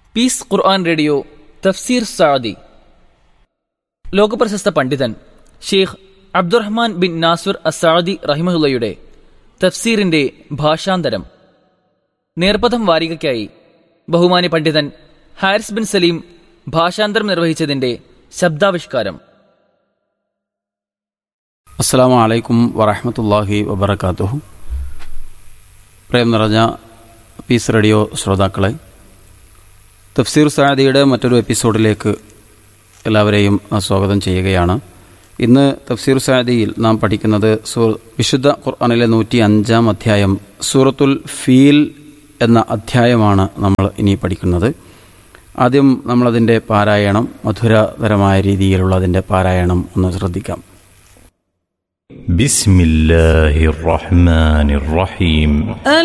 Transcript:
piece ഖുർആൻ radio തഫ്സീർ സാദി ലോകപ്രശസ്ത പണ്ഡിതൻ Sheikh Abdurrahman bin Nasir Assadi റഹിമഹുല്ലയുടെ തഫ്സീറിന്റെ ഭാഷാന്തരം നേർപഥം വാരികയ്ക്കായി ബഹുമാനി പണ്ഡിതൻ ഹാരിസ് ബിൻ സലീം ഭാഷാന്തരം നിർവഹിച്ചതിന്റെ ശബ്ദാവിഷ്കാരം അസ്സാം വലൈക്കും വറഹമത്തല്ലാഹി വബർക്കാത്തുഹു പ്രേം നിറഞ്ഞ പീസ് റേഡിയോ ശ്രോതാക്കളെ തഫ്സീർ സാദിയുടെ മറ്റൊരു എപ്പിസോഡിലേക്ക് എല്ലാവരെയും സ്വാഗതം ചെയ്യുകയാണ് ഇന്ന് തഫ്സീർ സാദിയിൽ നാം പഠിക്കുന്നത് സൂ വിശുദ്ധ ഖുർആാനിലെ നൂറ്റി അഞ്ചാം അധ്യായം സൂറത്തുൽ ഫീൽ എന്ന അധ്യായമാണ് നമ്മൾ ഇനി പഠിക്കുന്നത് ആദ്യം നമ്മളതിൻ്റെ പാരായണം മധുരതരമായ രീതിയിലുള്ള അതിൻ്റെ പാരായണം ഒന്ന് ശ്രദ്ധിക്കാം بسم الله الرحمن الرحيم